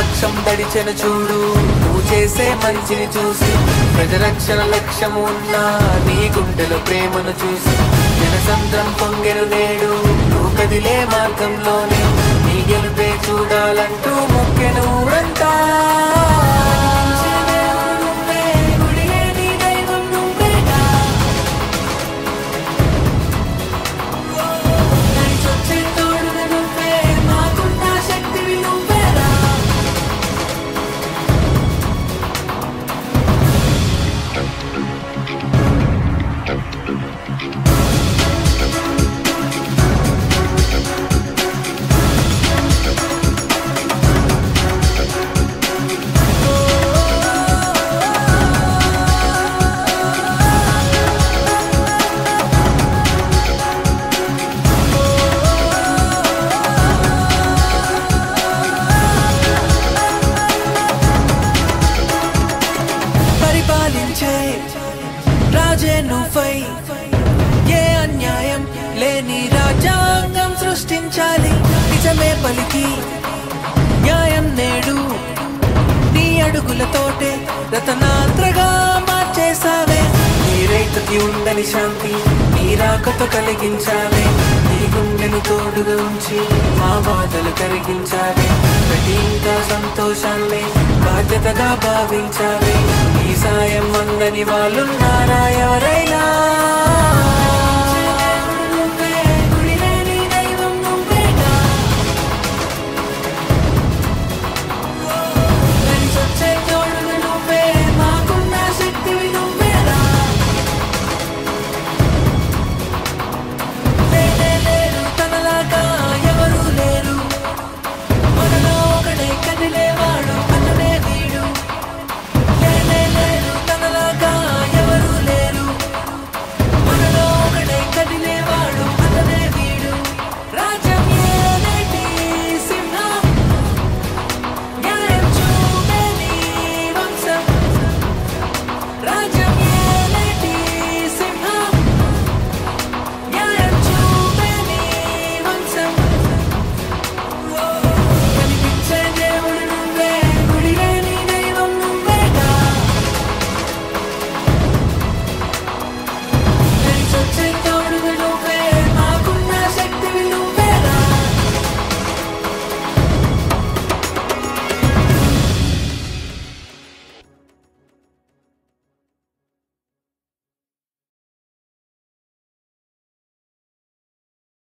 పక్షం దడిచెన చూడు నువ్వు చేసే మంచిని చూసి ప్రజరక్షణ లక్ష్యము ఉన్న నీ గుండెలో ప్రేమను చూసి జనసంద్రం పొంగెను నేడు నువ్వు కదిలే మార్గంలోనే నీ గెలుపే చూడాలంటూ మొక్కెను ఊరంతా నువ్వే, గుడిలే నీ దైవం నువ్వేగా. నడిచొచ్చే తోడుగా నువ్వే, మాకున్న శక్తివి నువ్వేరా. పరిపాలించే రాజే నువ్వై ఏ అన్యాయం లేని రాజ్యాంగం సృష్టించాలి నిజమే పలికి న్యాయం నేడు నీ అడుగులతోటే రతనాత్రగా మార్చేసావే నీ రైతుకి ఉండని శాంతి నీ రాకతో కలిగించావే నీ గుండెను తోడుగా ఉంచి మా బాధలు కరిగించావే ప్రతి ఇంకా సంతోషాన్ని బాధ్యతగా భావించావే నీ సాయం అందని వాళ్ళున్నారా ఎవరైనా